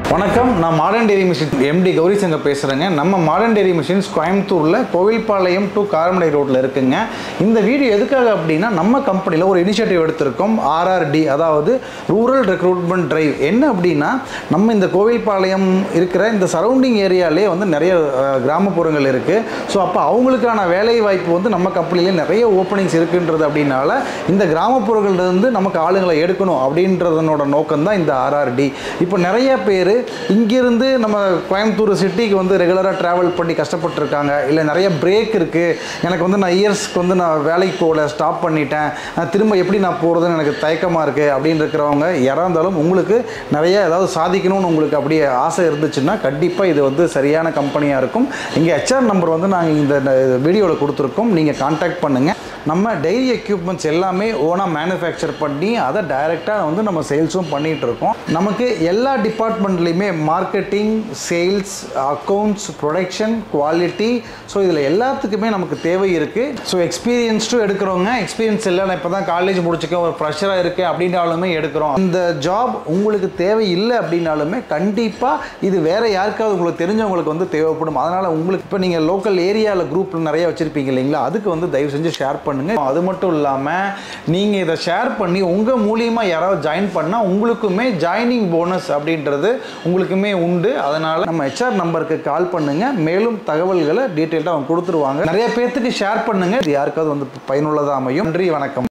வணக்கம் நான் modern dairy machine MD Gowri Shankar பேசுகிறேங்க நம்ம மாடர்ன் டெய்ரி மிஷின்ஸ் கோயம்புத்தூரில் கோவில்பாளையம் டு காரமடை ரோட்டில் இருக்குங்க இந்த வீடியோ எதுக்காக அப்படின்னா நம்ம கம்பெனியில் ஒரு இனிஷியேட்டிவ் எடுத்திருக்கோம் ஆர்ஆர்டி அதாவது ரூரல் ரெக்ரூட்மெண்ட் டிரைவ் என்ன அப்படின்னா நம்ம இந்த கோவில்பாளையம் இருக்கிற இந்த சரௌண்டிங் ஏரியாலே வந்து நிறைய அஹ், கிராமப்புறங்கள் இருக்குது ஸோ அப்போ அவங்களுக்கான வேலை வாய்ப்பு வந்து நம்ம கம்பெனிலே நிறைய ஓப்பனிங்ஸ் இருக்குன்றது அப்படின்னால இந்த கிராமப்புறங்கள்லேருந்து நமக்கு ஆளுங்களை எடுக்கணும் அப்படின்றதனோட நோக்கம் தான் இந்த ஆர்ஆர்டி இப்போ நிறைய பேர் இங்கிருந்து நம்ம கோயம்புத்தூர் சிட்டிக்கு வந்து ரெகுலராக ட்ராவல் பண்ணி கஷ்டப்பட்டுருக்காங்க இல்லை நிறைய பிரேக் இருக்குது எனக்கு வந்து நான் இயர்ஸ்க்கு வந்து நான் வேலைக்கு போகல ஸ்டாப் பண்ணிட்டேன் நான் திரும்ப எப்படி நான் போகிறதுன்னு எனக்கு தயக்கமாக இருக்குது அப்படின்னு இருக்கிறவங்க யாராக இருந்தாலும் உங்களுக்கு நிறைய ஏதாவது சாதிக்கணும்னு உங்களுக்கு அப்படியே ஆசை இருந்துச்சுன்னா கண்டிப்பாக இது வந்து சரியான கம்பெனியாக இருக்கும் இங்கே ஹெச்ஆர் நம்பர் வந்து நாங்கள் இந்த வீடியோவில் கொடுத்துருக்கோம் நீங்கள் காண்டாக்ட் பண்ணுங்கள் நம்ம டெய்ரி எக்யூப்மெண்ட்ஸ் எல்லாமே ஓனாக மேனுஃபேக்சர் பண்ணி அதை டைரெக்டாக வந்து நம்ம சேல்ஸும் பண்ணிகிட்டு இருக்கோம் நமக்கு எல்லா டிபார்ட்மெண்ட்லேயுமே marketing sales accounts production quality so இதில் எல்லாத்துக்குமே நமக்கு தேவை இருக்குது ஸோ எக்ஸ்பீரியன்ஸ்டும் எடுக்கிறவங்க எக்ஸ்பீரியன்ஸ் இல்லை நான் இப்போ தான் காலேஜ் முடிச்சுக்க ஒரு ப்ரெஷராக இருக்குது அப்படின்னாலுமே எடுக்கிறோம் இந்த ஜாப் உங்களுக்கு தேவை இல்லை அப்படின்னாலுமே கண்டிப்பாக இது வேற யாருக்காவது உங்களுக்கு தெரிஞ்சவங்களுக்கு வந்து தேவைப்படும் அதனால் உங்களுக்கு இப்போ நீங்கள் லோக்கல் ஏரியாவில் குரூப்பில் நிறைய வச்சுருப்பீங்க இல்லைங்களா அதுக்கு வந்து தயவு செஞ்சு ஷேர் பண்ணுங்கள் அது மட்டும் இல்லாமல் நீங்கள் இதை ஷேர் பண்ணி உங்கள் மூலியமாக யாராவது ஜாயின் பண்ணால் உங்களுக்குமே ஜாயினிங் போனஸ் அப்படின்றது உங்களுக்குமே உண்டு அதனால் நம்ம ஹெச்ஆர் நம்பருக்கு கால் பண்ணுங்கள் மேலும் தகவல்களை டீட்டெயில்டாக அவங்க கொடுத்துருவாங்க நிறைய பேர்த்துக்கு ஷேர் பண்ணுங்கள் இது யாருக்காவது வந்து பயனுள்ளதாக அமையும் நன்றி வணக்கம்